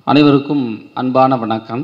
அனைவருக்கும் அன்பான வணக்கம்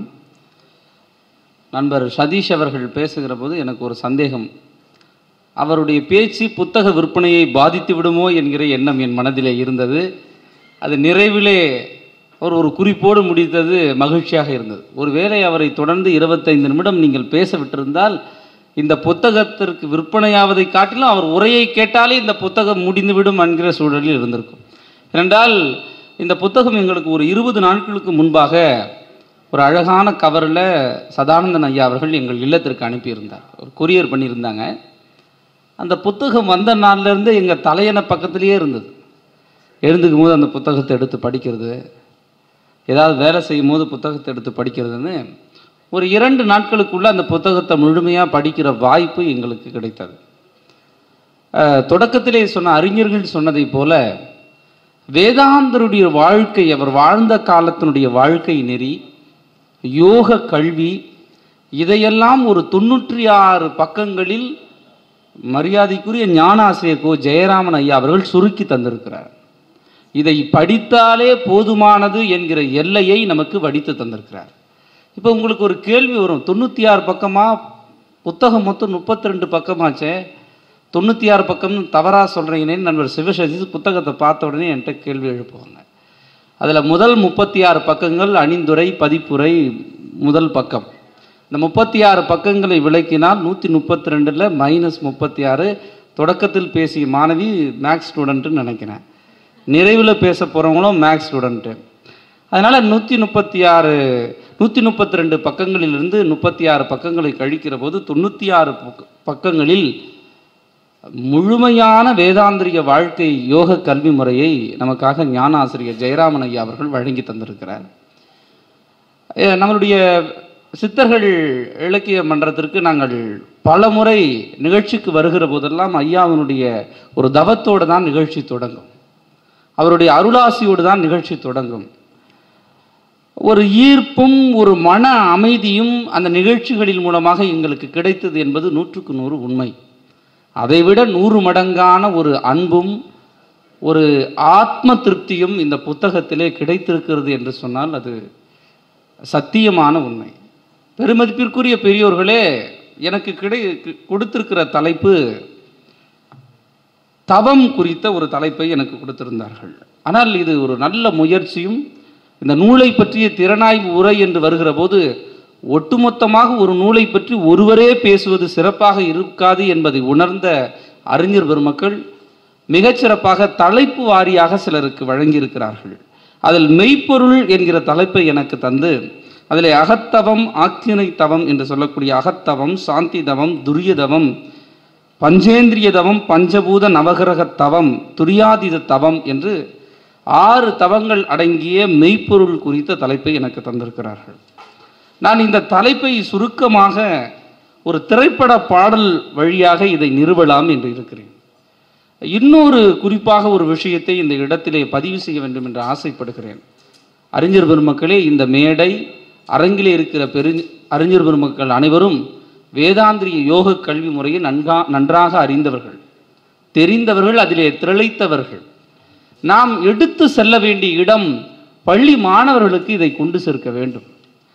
நண்பர் சதீஷ் அவர்கள் பேசுகிற போது எனக்கு ஒரு சந்தேகம் அவருடைய பேச்சு புத்தக விற்பனையை பாதித்து விடுமோ என்கிற எண்ணம் என் மனதிலே இருந்தது அது நிறைவிலே அவர் ஒரு குறிப்போடு முடித்தது மகிழ்ச்சியாக இருந்தது ஒருவேளை அவரை தொடர்ந்து இருபத்தைந்து நிமிடம் நீங்கள் பேச விட்டிருந்தால் இந்த புத்தகத்திற்கு விற்பனையாவதை காட்டிலும் அவர் உரையை கேட்டாலே இந்த புத்தகம் முடிந்துவிடும் என்கிற சூழலில் இருந்திருக்கும் ஏனென்றால் இந்த புத்தகம் எங்களுக்கு ஒரு இருபது நாட்களுக்கு முன்பாக ஒரு அழகான கவரில் சதானந்தன் ஐயா அவர்கள் எங்கள் இல்லத்திற்கு அனுப்பியிருந்தார் ஒரு கொரியர் பண்ணியிருந்தாங்க அந்த புத்தகம் வந்த நாள்லேருந்து எங்கள் தலையணை பக்கத்துலேயே இருந்தது எழுந்துக்கும் போது அந்த புத்தகத்தை எடுத்து படிக்கிறது ஏதாவது வேலை செய்யும் போது புத்தகத்தை எடுத்து படிக்கிறதுன்னு ஒரு இரண்டு நாட்களுக்குள்ள அந்த புத்தகத்தை முழுமையாக படிக்கிற வாய்ப்பு எங்களுக்கு கிடைத்தது அஹ், தொடக்கத்திலே சொன்ன அறிஞர்கள் சொன்னதைப் போல வேதாந்தருடைய வாழ்க்கை அவர் வாழ்ந்த காலத்தினுடைய வாழ்க்கை நெறி யோக கல்வி இதையெல்லாம் ஒரு தொண்ணூற்றி ஆறு பக்கங்களில் மரியாதைக்குரிய ஞானாசிரியர் கோ ஜெயராமன் ஐயா அவர்கள் சுருக்கி தந்திருக்கிறார் இதை படித்தாலே போதுமானது என்கிற எல்லையை நமக்கு வடித்து தந்திருக்கிறார் இப்போ உங்களுக்கு ஒரு கேள்வி வரும் தொண்ணூற்றி ஆறு பக்கமா புத்தகம் மொத்தம் முப்பத்தி ரெண்டு பக்கமாச்சே தொண்ணூற்றி ஆறு பக்கம்னு தவறாக சொல்கிறீங்கன்னு நண்பர் சிவசதி புத்தகத்தை பார்த்த உடனே என்கிட்ட கேள்வி எழுப்புவாங்க அதில் முதல் முப்பத்தி ஆறு பக்கங்கள் அணிந்துரை பதிப்புரை முதல் பக்கம் இந்த முப்பத்தி ஆறு பக்கங்களை விளக்கினால் நூற்றி முப்பத்தி ரெண்டில் மைனஸ் முப்பத்தி ஆறு தொடக்கத்தில் பேசிய மாணவி மேக்ஸ் ஸ்டூடெண்ட்டுன்னு நினைக்கிறேன் நிறைவில் பேச போகிறவங்களும் மேக்ஸ் ஸ்டூடெண்ட்டு அதனால் நூற்றி முப்பத்தி ஆறு நூற்றி முப்பத்தி ரெண்டு பக்கங்களிலிருந்து முப்பத்தி ஆறு பக்கங்களை கழிக்கிற போது தொண்ணூற்றி ஆறு பக்க- பக்கங்களில் முழுமையான வேதாந்திரிய வாழ்க்கை யோக கல்வி முறையை நமக்காக ஞான ஆசிரியர் ஜெயராமன் ஐயா அவர்கள் வழங்கி தந்திருக்கிறார் அஹ் நம்மளுடைய சித்தர்கள் இலக்கிய மன்றத்திற்கு நாங்கள் பல முறை நிகழ்ச்சிக்கு வருகிற போதெல்லாம் ஐயாவினுடைய ஒரு தவத்தோடு தான் நிகழ்ச்சி தொடங்கும் அவருடைய அருளாசியோடு தான் நிகழ்ச்சி தொடங்கும் ஒரு ஈர்ப்பும் ஒரு மன அமைதியும் அந்த நிகழ்ச்சிகளின் மூலமாக எங்களுக்கு கிடைத்தது என்பது நூற்றுக்கு நூறு உண்மை அதைவிட நூறு மடங்கான ஒரு அன்பும் ஒரு ஆத்ம திருப்தியும் இந்த புத்தகத்திலே கிடைத்திருக்கிறது என்று சொன்னால் அது சத்தியமான உண்மை பெருமதிப்பிற்குரிய பெரியோர்களே எனக்கு கிடை கொடுத்திருக்கிற தலைப்பு தவம் குறித்த ஒரு தலைப்பை எனக்கு கொடுத்திருந்தார்கள் ஆனால் இது ஒரு நல்ல முயற்சியும் இந்த நூலை பற்றிய திறனாய்வு உரை என்று வருகிற போது ஒட்டுமொத்தமாக ஒரு நூலை பற்றி ஒருவரே பேசுவது சிறப்பாக இருக்காது என்பதை உணர்ந்த அறிஞர் பெருமக்கள் மிகச்சிறப்பாக தலைப்பு வாரியாக சிலருக்கு வழங்கியிருக்கிறார்கள் அதில் மெய்ப்பொருள் என்கிற தலைப்பை எனக்கு தந்து அதில் அகத்தவம் ஆக்கினை தவம் என்று சொல்லக்கூடிய அகத்தவம் சாந்தி தவம் துரிய தவம் பஞ்சேந்திரிய தவம் பஞ்சபூத நவகிரக தவம் துரியாதீத தவம் என்று ஆறு தவங்கள் அடங்கிய மெய்ப்பொருள் குறித்த தலைப்பை எனக்கு தந்திருக்கிறார்கள் நான் இந்த தலைப்பை சுருக்கமாக ஒரு திரைப்பட பாடல் வழியாக இதை நிறுவலாம் என்று இருக்கிறேன் இன்னொரு குறிப்பாக ஒரு விஷயத்தை இந்த இடத்திலே பதிவு செய்ய வேண்டும் என்று ஆசைப்படுகிறேன் அறிஞர் பெருமக்களே இந்த மேடை அரங்கிலே இருக்கிற பெரு அறிஞர் பெருமக்கள் அனைவரும் வேதாந்திரிய யோக கல்வி முறையை நன்கா நன்றாக அறிந்தவர்கள் தெரிந்தவர்கள் அதிலே திளைத்தவர்கள் நாம் எடுத்து செல்ல வேண்டிய இடம் பள்ளி மாணவர்களுக்கு இதை கொண்டு சேர்க்க வேண்டும்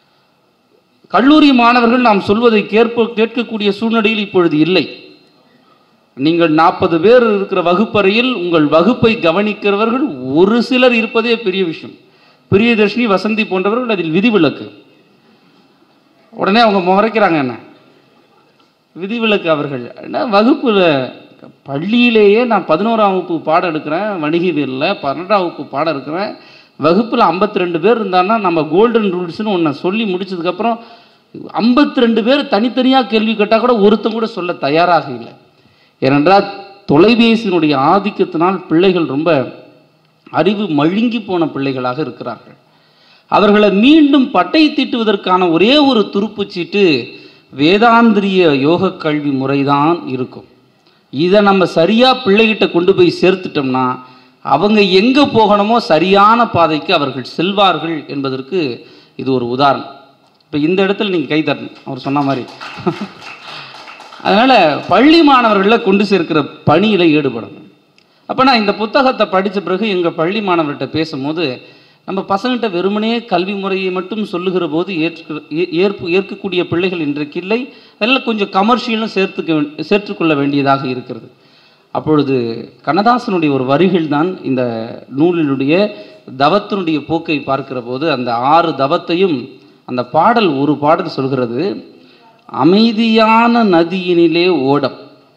கல்லூரி மாணவர்கள் நாம் சொல்வதை கேட்ப கேட்கக்கூடிய சூழ்நிலையில் இப்பொழுது இல்லை நீங்கள் நாற்பது பேர் இருக்கிற வகுப்பறையில் உங்கள் வகுப்பை கவனிக்கிறவர்கள் ஒரு சிலர் இருப்பதே பெரிய விஷயம் பிரியதர்ஷினி வசந்தி போன்றவர்கள் அதில் விதிவிலக்கு உடனே அவங்க முறைக்கிறாங்க என்ன விதிவிலக்கு அவர்கள் என்ன வகுப்பில் பள்ளியிலேயே நான் பதினோராம் வகுப்பு பாடம் எடுக்கிறேன் வணிகவியலில் பன்னெண்டாம் வகுப்பு பாடம் இருக்கிறேன் வகுப்பில் 52 ரெண்டு பேர் இருந்தான்னா நம்ம கோல்டன் ரூல்ஸ்னு ஒன்று சொல்லி முடிச்சதுக்கப்புறம் 52 ரெண்டு பேர் தனித்தனியாக கேள்வி கேட்டால் கூட ஒருத்தன் கூட சொல்ல தயாராக இல்லை ஏனென்றால் தொலைபேசியினுடைய ஆதிக்கத்தினால் பிள்ளைகள் ரொம்ப அறிவு மழுங்கி போன பிள்ளைகளாக இருக்கிறார்கள் அவர்களை மீண்டும் பட்டை தீட்டுவதற்கான ஒரே ஒரு துருப்புச்சீட்டு வேதாந்திரிய யோக கல்வி முறைதான் இருக்கும் இதை நம்ம சரியாக பிள்ளைகிட்ட கொண்டு போய் சேர்த்துட்டோம்னா அவங்க எங்கே போகணுமோ சரியான பாதைக்கு அவர்கள் செல்வார்கள் என்பதற்கு இது ஒரு உதாரணம் இப்போ இந்த இடத்துல நீங்கள் கை தரணும் அவர் சொன்ன மாதிரி அதனால் பள்ளி மாணவர்களை கொண்டு சேர்க்கிற பணியில் ஈடுபடணும் அப்போ நான் இந்த புத்தகத்தை படித்த பிறகு எங்கள் பள்ளி மாணவர்கிட்ட பேசும்போது நம்ம பசங்கிட்ட வெறுமனே கல்வி முறையை மட்டும் சொல்லுகிற போது ஏற்று ஏ- ஏற்பு ஏற்கக்கூடிய பிள்ளைகள் இன்றைக்கு இல்லை அதில் கொஞ்சம் கமர்ஷியலும் சேர்த்துக்க வே- சேர்த்துக்கொள்ள வேண்டியதாக இருக்கிறது அப்பொழுது கண்ணதாசனுடைய ஒரு வரிகள் தான் இந்த நூலினுடைய தவத்தினுடைய போக்கை பார்க்கிற போது அந்த ஆறு தவத்தையும் அந்த பாடல் ஒரு பாடல் சொல்கிறது அமைதியான நதியினிலே ஓடம்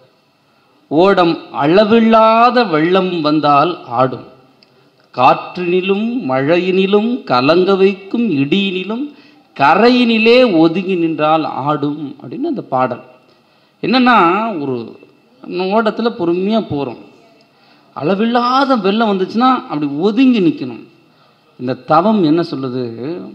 ஓடம் அளவில்லாத வெள்ளம் வந்தால் ஆடும் காற்றினிலும் மழையினிலும் கலங்க வைக்கும் இடியினிலும் கரையினிலே ஒதுங்கி நின்றால் ஆடும் அப்படின்னு அந்த பாடல் என்னன்னா ஒரு ஓடத்தில் பொறுமையாக போகிறோம் அளவில்லாத வெள்ளம் வந்துச்சுன்னா அப்படி ஒதுங்கி நிற்கணும் இந்த தவம் என்ன சொல்லுது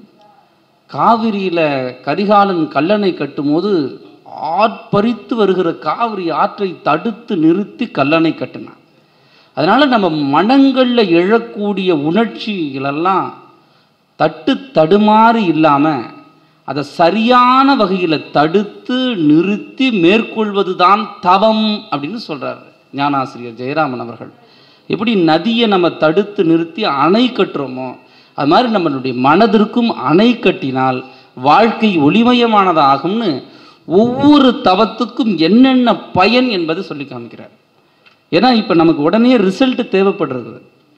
காவிரியில் கரிகாலன் கல்லணை கட்டும்போது ஆர்ப்பரித்து வருகிற காவிரி ஆற்றை தடுத்து நிறுத்தி கல்லணை கட்டினான் அதனால் நம்ம மனங்களில் எழக்கூடிய உணர்ச்சிகளெல்லாம் தட்டு தடுமாறி இல்லாமல் அதை சரியான வகையில் தடுத்து நிறுத்தி மேற்கொள்வது தான் தவம் அப்படின்னு சொல்கிறார் ஞானாசிரியர் ஜெயராமன் அவர்கள் எப்படி நதியை நம்ம தடுத்து நிறுத்தி அணை கட்டுறோமோ அது மாதிரி நம்மளுடைய மனதிற்கும் அணை கட்டினால் வாழ்க்கை ஒளிமயமானதாகும்னு ஒவ்வொரு தவத்துக்கும் என்னென்ன பயன் என்பதை சொல்லி காமிக்கிறார் ஏன்னா இப்போ நமக்கு உடனே ரிசல்ட் தேவைப்படுறது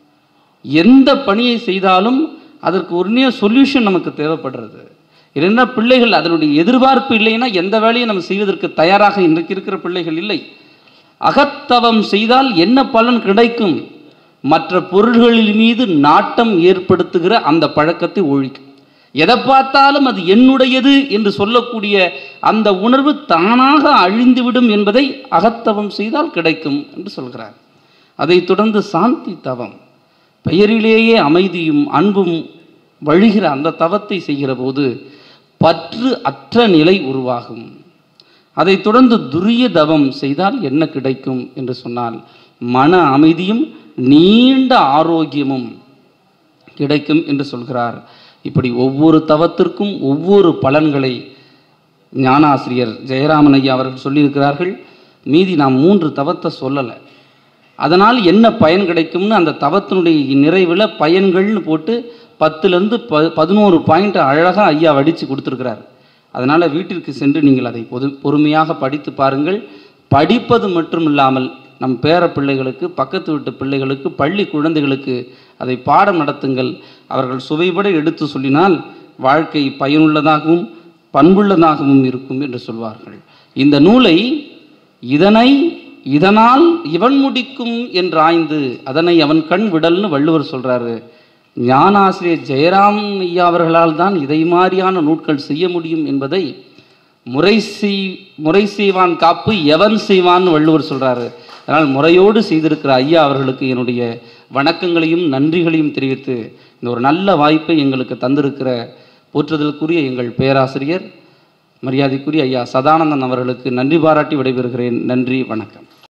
எந்த பணியை செய்தாலும் அதற்கு உடனே சொல்யூஷன் நமக்கு தேவைப்படுறது இல்லைன்னா பிள்ளைகள் அதனுடைய எதிர்பார்ப்பு இல்லைன்னா எந்த வேலையும் நம்ம செய்வதற்கு தயாராக இன்றைக்கு இருக்கிற பிள்ளைகள் இல்லை அகத்தவம் செய்தால் என்ன பலன் கிடைக்கும் மற்ற பொருள்களின் மீது நாட்டம் ஏற்படுத்துகிற அந்த பழக்கத்தை ஒழிக்கும் எதை பார்த்தாலும் அது என்னுடையது என்று சொல்லக்கூடிய அந்த உணர்வு தானாக அழிந்துவிடும் என்பதை அகத்தவம் செய்தால் கிடைக்கும் என்று சொல்கிறார் அதைத் தொடர்ந்து சாந்தி தவம் பெயரிலேயே அமைதியும் அன்பும் வழிகிற அந்த தவத்தை செய்கிற போது பற்று அற்ற நிலை உருவாகும் அதைத் தொடர்ந்து துரிய தவம் செய்தால் என்ன கிடைக்கும் என்று சொன்னால் மன அமைதியும் நீண்ட ஆரோக்கியமும் கிடைக்கும் என்று சொல்கிறார் இப்படி ஒவ்வொரு தவத்திற்கும் ஒவ்வொரு பலன்களை ஞானாசிரியர் ஜெயராமன் ஐயா அவர்கள் சொல்லியிருக்கிறார்கள் மீதி நாம் மூன்று தவத்தை சொல்லலை அதனால் என்ன பயன் கிடைக்கும்னு அந்த தவத்தினுடைய நிறைவில் பயன்கள்னு போட்டு பத்துலேருந்து ப பதினோரு பாயிண்ட் அழகாக ஐயா வடித்து கொடுத்துருக்கிறார் அதனால் வீட்டிற்கு சென்று நீங்கள் அதை பொது பொறுமையாக படித்து பாருங்கள் படிப்பது மட்டும் இல்லாமல் நம் பேர பிள்ளைகளுக்கு பக்கத்து வீட்டு பிள்ளைகளுக்கு பள்ளி குழந்தைகளுக்கு அதை பாடம் நடத்துங்கள் அவர்கள் சுவைபட எடுத்து சொல்லினால் வாழ்க்கை பயனுள்ளதாகவும் பண்புள்ளதாகவும் இருக்கும் என்று சொல்வார்கள் இந்த நூலை இதனை இதனால் இவன் முடிக்கும் என்று ஆய்ந்து அதனை அவன் கண் விடல்னு வள்ளுவர் சொல்றாரு ஞானாசிரியர் ஜெயராம் ஐயா அவர்களால் தான் இதை மாதிரியான நூட்கள் செய்ய முடியும் என்பதை முறை செய் முறை செய்வான் காப்பு எவன் செய்வான்னு வள்ளுவர் சொல்றாரு அதனால் முறையோடு செய்திருக்கிற ஐயா அவர்களுக்கு என்னுடைய வணக்கங்களையும் நன்றிகளையும் தெரிவித்து இந்த ஒரு நல்ல வாய்ப்பை எங்களுக்கு தந்திருக்கிற போற்றுதலுக்குரிய எங்கள் பேராசிரியர் மரியாதைக்குரிய ஐயா சதானந்தன் அவர்களுக்கு நன்றி பாராட்டி விடைபெறுகிறேன் நன்றி வணக்கம்